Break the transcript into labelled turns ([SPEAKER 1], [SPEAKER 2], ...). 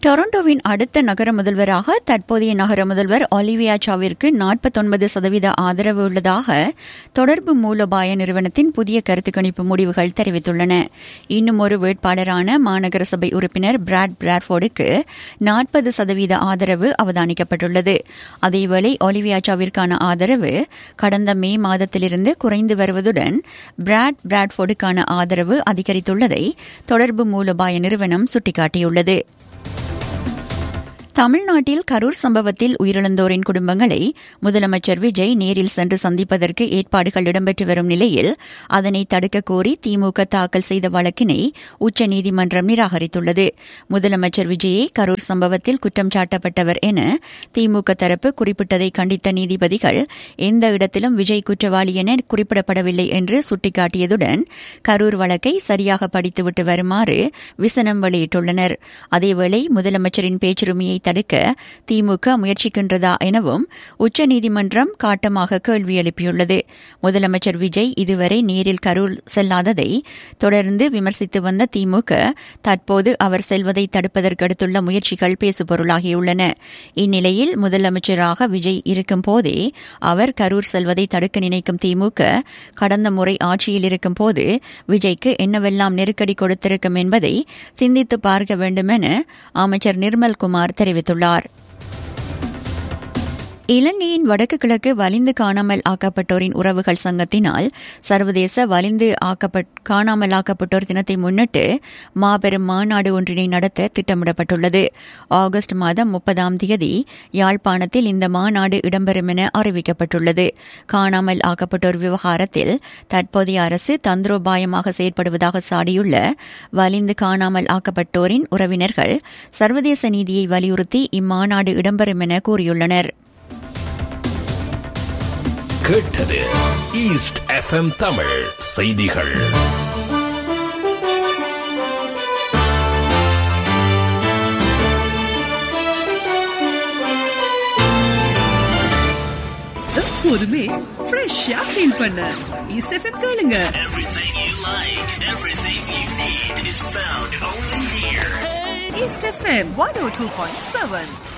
[SPEAKER 1] டொரண்டோவின் அடுத்த நகர முதல்வராக தற்போதைய நகர முதல்வர் ஒலிவியா சாவிற்கு நாற்பத்தொன்பது சதவீத ஆதரவு உள்ளதாக தொடர்பு மூலோபாய நிறுவனத்தின் புதிய கருத்து கணிப்பு முடிவுகள் தெரிவித்துள்ளன இன்னும் ஒரு வேட்பாளரான மாநகர சபை உறுப்பினர் பிராட் பிராட்ஃபோர்டுக்கு நாற்பது சதவீத ஆதரவு அவதானிக்கப்பட்டுள்ளது அதேவேளை ஒலிவியா சாவிற்கான ஆதரவு கடந்த மே மாதத்திலிருந்து குறைந்து வருவதுடன் பிராட் பிராட்ஃபோர்டுக்கான ஆதரவு அதிகரித்துள்ளதை தொடர்பு மூலோபாய நிறுவனம் சுட்டிக்காட்டியுள்ளது தமிழ்நாட்டில் கரூர் சம்பவத்தில் உயிரிழந்தோரின் குடும்பங்களை முதலமைச்சர் விஜய் நேரில் சென்று சந்திப்பதற்கு ஏற்பாடுகள் இடம்பெற்று வரும் நிலையில் அதனை தடுக்க கோரி திமுக தாக்கல் செய்த வழக்கினை உச்சநீதிமன்றம் நிராகரித்துள்ளது முதலமைச்சர் விஜயை கரூர் சம்பவத்தில் குற்றம் சாட்டப்பட்டவர் என திமுக தரப்பு குறிப்பிட்டதை கண்டித்த நீதிபதிகள் எந்த இடத்திலும் விஜய் குற்றவாளி என குறிப்பிடப்படவில்லை என்று சுட்டிக்காட்டியதுடன் கரூர் வழக்கை சரியாக படித்துவிட்டு வருமாறு விசனம் வெளியிட்டுள்ளனர் அதேவேளை முதலமைச்சரின் பேச்சுரிமையை தடுக்க திமுக முயற்சிக்கின்றதா எனவும் உச்சநீதிமன்றம் காட்டமாக கேள்வி எழுப்பியுள்ளது முதலமைச்சர் விஜய் இதுவரை நேரில் கரூர் செல்லாததை தொடர்ந்து விமர்சித்து வந்த திமுக தற்போது அவர் செல்வதை தடுப்பதற்கு அடுத்துள்ள முயற்சிகள் பேசுபொருளாகியுள்ளன இந்நிலையில் முதலமைச்சராக விஜய் இருக்கும் போதே அவர் கரூர் செல்வதை தடுக்க நினைக்கும் திமுக கடந்த முறை ஆட்சியில் இருக்கும் போது விஜய்க்கு என்னவெல்லாம் நெருக்கடி கொடுத்திருக்கும் என்பதை சிந்தித்து பார்க்க வேண்டும் என அமைச்சர் நிர்மல்குமார் தெரிவித்துள்ளார் இலங்கையின் வடக்கு கிழக்கு வலிந்து காணாமல் ஆக்கப்பட்டோரின் உறவுகள் சங்கத்தினால் சர்வதேச வலிந்து காணாமல் ஆக்கப்பட்டோர் தினத்தை முன்னிட்டு மாபெரும் மாநாடு ஒன்றினை நடத்த திட்டமிடப்பட்டுள்ளது ஆகஸ்ட் மாதம் முப்பதாம் தேதி யாழ்ப்பாணத்தில் இந்த மாநாடு இடம்பெறும் என அறிவிக்கப்பட்டுள்ளது காணாமல் ஆக்கப்பட்டோர் விவகாரத்தில் தற்போதைய அரசு தந்திரோபாயமாக செயற்படுவதாக சாடியுள்ள வலிந்து காணாமல் ஆக்கப்பட்டோரின் உறவினர்கள் சர்வதேச நீதியை வலியுறுத்தி இம்மாநாடு இடம்பெறும் என கூறியுள்ளனர்
[SPEAKER 2] கேட்டது ஈஸ்ட் எஃப்எம் தமிழ் செய்திகள்
[SPEAKER 3] எப்போதுமே ஃப்ரெஷ்ஷா ஃபீல் பண்ண ஈஸ்ட் எஃப்எம் கேளுங்க
[SPEAKER 4] Everything you like, everything you need is found only here.
[SPEAKER 3] East FM one oh two point seven